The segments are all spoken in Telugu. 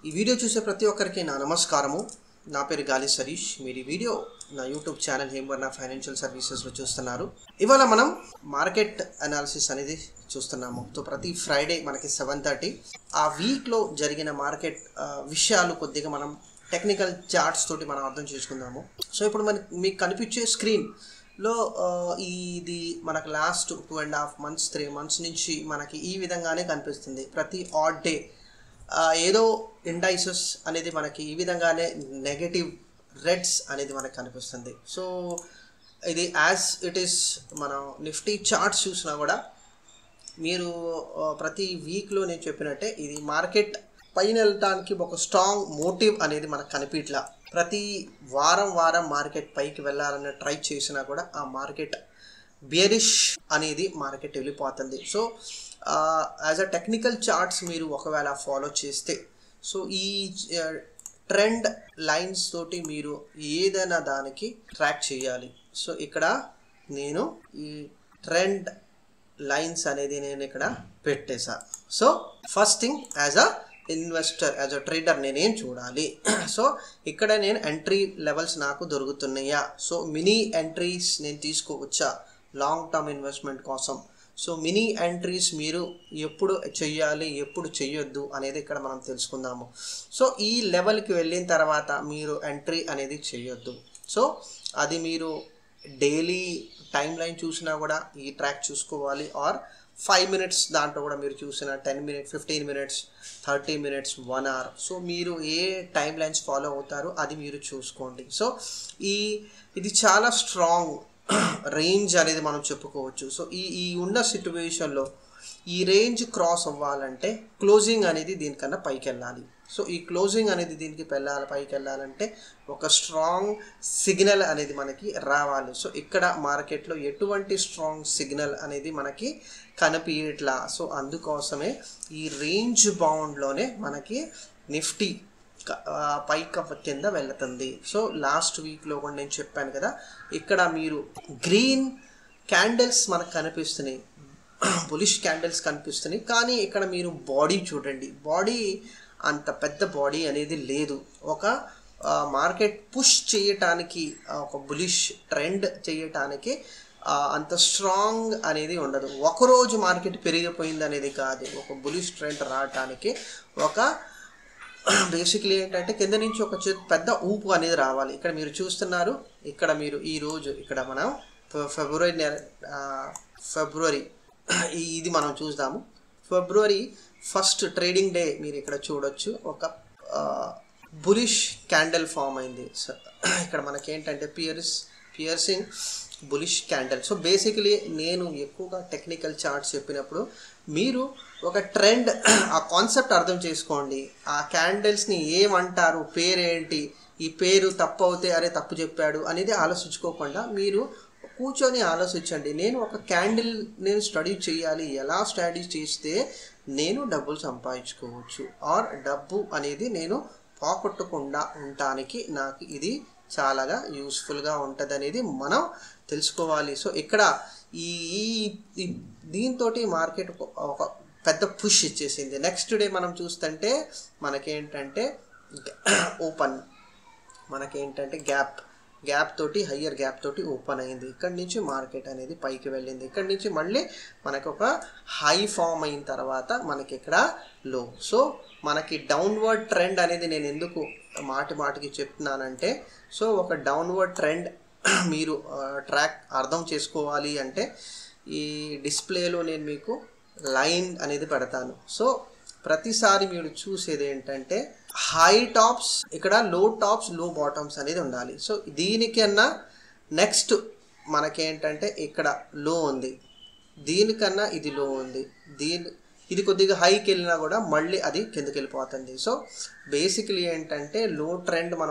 ఈ వీడియో చూసే ప్రతి ఒక్కరికి నా నమస్కారము నా పేరు గాలి సరీష్ మీరు ఈ వీడియో నా యూట్యూబ్ ఛానల్ హేమవర్ణ ఫైనాన్షియల్ సర్వీసెస్లో చూస్తున్నారు ఇవాళ మనం మార్కెట్ అనాలిసిస్ అనేది చూస్తున్నాము సో ప్రతి ఫ్రైడే మనకి సెవెన్ థర్టీ ఆ వీక్లో జరిగిన మార్కెట్ ఆ, విషయాలు కొద్దిగా మనం టెక్నికల్ చార్ట్స్ తోటి మనం అర్థం చేసుకుందాము సో ఇప్పుడు మనకి మీకు కనిపించే స్క్రీన్ లో ఆ, ఇది మనకు last two and half months three months నుంచి మనకి ఈ విధంగానే కనిపిస్తుంది ప్రతి ఆడ్ డే ఏదో ఇండైసెస్ అనేది మనకి ఈ విధంగానే నెగటివ్ రెడ్స్ అనేది మనకు కనిపిస్తుంది సో ఇది యాజ్ ఇట్ ఈస్ మనం నిఫ్టీ చార్ట్స్ చూసినా కూడా మీరు ఆ, ప్రతి వీక్లో నేను చెప్పినట్టే ఇది మార్కెట్ పైన వెళ్ళటానికి ఒక స్ట్రాంగ్ మోటివ్ అనేది మనకు కనిపించలా ప్రతి వారం వారం మార్కెట్ పైకి వెళ్ళాలని ట్రై చేసినా కూడా ఆ మార్కెట్ బేరిష్ అనేది మార్కెట్ వెళ్ళిపోతుంది so as a technical charts మీరు ఒకవేళ ఫాలో చేస్తే సో ఈ ట్రెండ్ లైన్స్ తోటి మీరు ఏదైనా దానికి ట్రాక్ చేయాలి సో ఇక్కడ నేను ఈ ట్రెండ్ లైన్స్ అనేది నేను ఇక్కడ పెట్టేసా so first thing as a investor as a trader నేనేం చూడాలి సో ఇక్కడ నేను ఎంట్రీ లెవెల్స్ నాకు దొరుకుతున్నాయా సో మినీ ఎంట్రీస్ నేను తీసుకోవచ్చా లాంగ్ టర్మ్ ఇన్వెస్ట్మెంట్ కోసం సో మినీ ఎంట్రీస్ మీరు ఎప్పుడు చెయ్యాలి ఎప్పుడు చెయ్యొద్దు అనేది ఇక్కడ మనం తెలుసుకుందాము సో ఈ లెవెల్కి వెళ్ళిన తర్వాత మీరు ఎంట్రీ అనేది చేయొద్దు సో అది మీరు డైలీ టైం లైన్ చూసినా కూడా ఈ ట్రాక్ చూసుకోవాలి ఆర్ ఫైవ్ మినిట్స్ దాంట్లో కూడా మీరు చూసిన ten minutes fifteen minutes thirty minutes one hour so మీరు ఏ టైం లైన్స్ ఫాలో అవుతారో అది మీరు చూసుకోండి సో ఈ ఇది చాలా స్ట్రాంగ్ రేంజ్ అనేది మనం చెప్పుకోవచ్చు సో ఈ ఈ ఉన్న సిచ్యువేషన్లో ఈ రేంజ్ క్రాస్ అవ్వాలంటే క్లోజింగ్ అనేది దీనికన్నా పైకి వెళ్ళాలి సో ఈ క్లోజింగ్ అనేది దీనికి వెళ్ళాలి పైకి వెళ్ళాలంటే ఒక స్ట్రాంగ్ సిగ్నల్ అనేది మనకి రావాలి సో ఇక్కడ మార్కెట్లో ఎటువంటి స్ట్రాంగ్ సిగ్నల్ అనేది మనకి కనిపించట్లా సో అందుకోసమే ఈ రేంజ్ బౌండ్లోనే మనకి నిఫ్టీ క- ఆ, పైక కింద వెళ్తుంది సో లాస్ట్ వీక్లో కూడా నేను చెప్పాను కదా ఇక్కడ మీరు గ్రీన్ క్యాండిల్స్ మనకు కనిపిస్తున్నాయి బులిష్ క్యాండిల్స్ కనిపిస్తున్నాయి కానీ ఇక్కడ మీరు బాడీ చూడండి బాడీ అంత పెద్ద బాడీ అనేది లేదు ఒక మార్కెట్ పుష్ చేయటానికి ఆ, ఒక బులిష్ ట్రెండ్ చేయటానికి ఆ, అంత స్ట్రాంగ్ అనేది ఉండదు ఒకరోజు మార్కెట్ పెరిగిపోయింది అనేది కాదు ఒక బులిష్ ట్రెండ్ రావటానికి ఒక బేసిక్లీ ఏంటంటే కింద నుంచి ఒక చి- పెద్ద ఊపు అనేది రావాలి ఇక్కడ మీరు చూస్తున్నారు ఇక్కడ మీరు ఈ రోజు ఇక్కడ మనం ఫె- ఫిబ్రవరి నెల ఆ, ఫిబ్రవరి ఈ- ఇది మనం చూద్దాము ఫిబ్రవరి ఫస్ట్ ట్రేడింగ్ డే మీరు ఇక్కడ చూడొచ్చు ఒక బులిష్ క్యాండిల్ ఫామ్ అయింది సో ఇక్కడ మనకి ఏంటంటే pierce piercing bullish candle so basically నేను ఎక్కువగా టెక్నికల్ చార్ట్స్ చెప్పినప్పుడు మీరు ఒక ట్రెండ్ ఆ కాన్సెప్ట్ అర్థం చేసుకోండి ఆ క్యాండిల్స్ని ఏమంటారు పేరేంటి ఈ పేరు తప్పు అవుతే అరే తప్పు చెప్పాడు అనేది ఆలోచించుకోకుండా మీరు కూర్చొని ఆలోచించండి నేను ఒక క్యాండిల్ నేను స్టడీ చేయాలి ఎలా స్టడీ చేస్తే నేను డబ్బులు సంపాదించుకోవచ్చు ఆర్ డబ్బు అనేది నేను పోగొట్టకుండా ఉండటానికి నాకు ఇది చాలాగా యూస్ఫుల్గా ఉంటుంది అనేది మనం తెలుసుకోవాలి సో ఇక్కడ ఈ ఈ దీంతో మార్కెట్ ఒక పెద్ద పుష్ ఇచ్చేసింది నెక్స్ట్ డే మనం చూస్తుంటే మనకేంటంటే ఓపెన్ మనకేంటంటే గ్యాప్ గ్యాప్ తోటి హయ్యర్ గ్యాప్ తోటి ఓపెన్ అయింది ఇక్కడ నుంచి మార్కెట్ అనేది పైకి వెళ్ళింది ఇక్కడ నుంచి మళ్ళీ మనకు ఒక హై ఫామ్ అయిన తర్వాత మనకి ఇక్కడ లో సో మనకి డౌన్వర్డ్ ట్రెండ్ అనేది నేను ఎందుకు మాటి మాటికి చెప్తున్నానంటే సో ఒక డౌన్వర్డ్ ట్రెండ్ మీరు ట్రాక్ అర్థం చేసుకోవాలి అంటే ఈ డిస్ప్లేలో నేను మీకు లైన్ అనేది పెడతాను సో ప్రతిసారి మీరు చూసేది ఏంటంటే హై టాప్స్ ఇక్కడ లో టాప్స్ లో బాటమ్స్ అనేది ఉండాలి సో దీనికన్నా నెక్స్ట్ మనకేంటంటే ఇక్కడ లో ఉంది దీనికన్నా ఇది లో ఉంది దీని ఇది కొద్దిగా హైకి వెళ్ళినా కూడా మళ్ళీ అది కిందకి వెళ్ళిపోతుంది సో బేసిక్లీ ఏంటంటే లో ట్రెండ్ మనం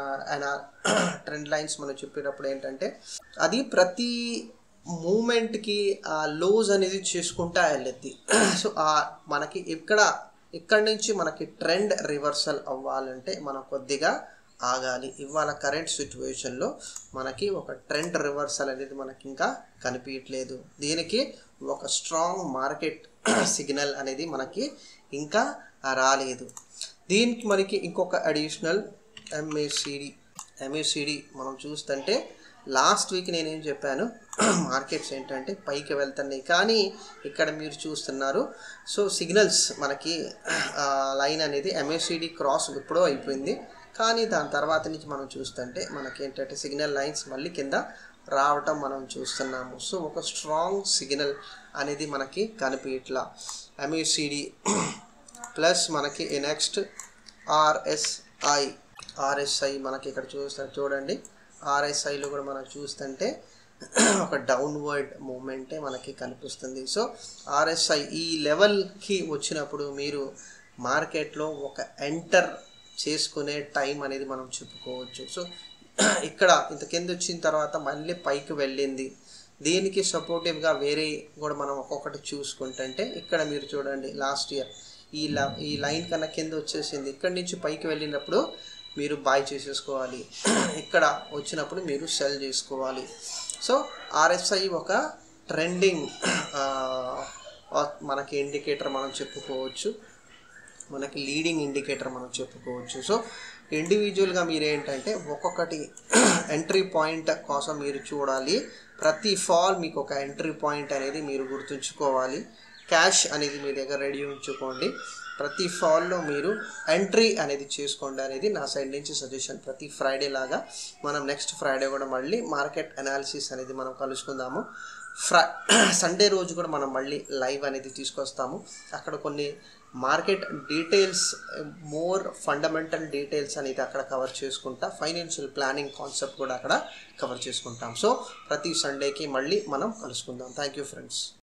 ట్రెండ్ లైన్స్ మనం చెప్పేటప్పుడు ఏంటంటే అది ప్రతి మూమెంట్కి ఆ లోజ్ అనేది చేసుకుంటా వెళ్ళిద్ది సో ఆ మనకి ఇక్కడ ఇక్కడ నుంచి మనకి ట్రెండ్ రివర్సల్ అవ్వాలంటే మనం కొద్దిగా ఆగాలి ఇవాళ కరెంట్ సిచ్యువేషన్లో మనకి ఒక ట్రెండ్ రివర్సల్ అనేది మనకి ఇంకా కనిపించట్లేదు దీనికి ఒక స్ట్రాంగ్ మార్కెట్ సిగ్నల్ అనేది మనకి ఇంకా రాలేదు దీనికి మనకి ఇంకొక అడిషనల్ ఎంఏసిడి ఎంఏసిడి మనం చూస్తుంటే లాస్ట్ వీక్ నేనేం చెప్పాను మార్కెట్స్ ఏంటంటే పైకి వెళ్తున్నాయి కానీ ఇక్కడ మీరు చూస్తున్నారు సో సిగ్నల్స్ మనకి లైన్ అనేది ఎంఏసిడి క్రాస్ ఎప్పుడో అయిపోయింది కానీ దాని తర్వాత నుంచి మనం చూస్తుంటే మనకి ఏంటంటే సిగ్నల్ లైన్స్ మళ్ళీ కింద రావటం మనం చూస్తున్నాము సో ఒక స్ట్రాంగ్ సిగ్నల్ అనేది మనకి కనిపించట్లా ఎంఏసిడి ప్లస్ మనకి నెక్స్ట్ ఆర్ఎస్ఐ ఆర్ఎస్ఐ మనకి ఇక్కడ చూస్తా చూడండి ఆర్ఎస్ఐలో కూడా మనం చూస్తుంటే ఒక డౌన్వర్డ్ మూమెంటే మనకి కనిపిస్తుంది సో ఆర్ఎస్ఐ ఈ లెవెల్కి వచ్చినప్పుడు మీరు మార్కెట్లో ఒక ఎంటర్ చేసుకునే టైం అనేది మనం చెప్పుకోవచ్చు సో ఇక్కడ ఇంత కింద వచ్చిన తర్వాత మళ్ళీ పైకి వెళ్ళింది దీనికి సపోర్టివ్గా వేరే కూడా మనం ఒక్కొక్కటి చూసుకుంటుంటే ఇక్కడ మీరు చూడండి లాస్ట్ ఇయర్ ఈ ల ఈ లైన్ కన్నా కింద వచ్చేసింది ఇక్కడి నుంచి పైకి వెళ్ళినప్పుడు మీరు బాయ్ చేసేసుకోవాలి ఇక్కడ వచ్చినప్పుడు మీరు సెల్ చేసుకోవాలి సో ఆర్ఎస్ఐ ఒక ట్రెండింగ్ మనకి ఇండికేటర్ మనం చెప్పుకోవచ్చు మనకి లీడింగ్ ఇండికేటర్ మనం చెప్పుకోవచ్చు సో ఇండివిజువల్గా మీరు ఏంటంటే ఒక్కొక్కటి ఎంట్రీ పాయింట్ కోసం మీరు చూడాలి ప్రతి ఫాల్ మీకు ఒక ఎంట్రీ పాయింట్ అనేది మీరు గుర్తుంచుకోవాలి క్యాష్ అనేది మీ దగ్గర రెడీ ఉంచుకోండి ప్రతి ఫాల్లో మీరు ఎంట్రీ అనేది చేసుకోండి అనేది నా సైడ్ నుంచి సజెషన్ ప్రతి ఫ్రైడే లాగా మనం నెక్స్ట్ ఫ్రైడే కూడా మళ్ళీ మార్కెట్ అనాలిసిస్ అనేది మనం కలుసుకుందాము ఫ్రై సండే రోజు కూడా మనం మళ్ళీ లైవ్ అనేది తీసుకొస్తాము అక్కడ కొన్ని market details more fundamental details అనేది అక్కడ కవర్ చేసుకుంటా ఫైనాన్షియల్ ప్లానింగ్ కాన్సెప్ట్ కూడా అక్కడ కవర్ చేసుకుంటాం సో ప్రతి సండేకి మళ్ళీ మనం కలుసుకుందాం థ్యాంక్ యూ ఫ్రెండ్స్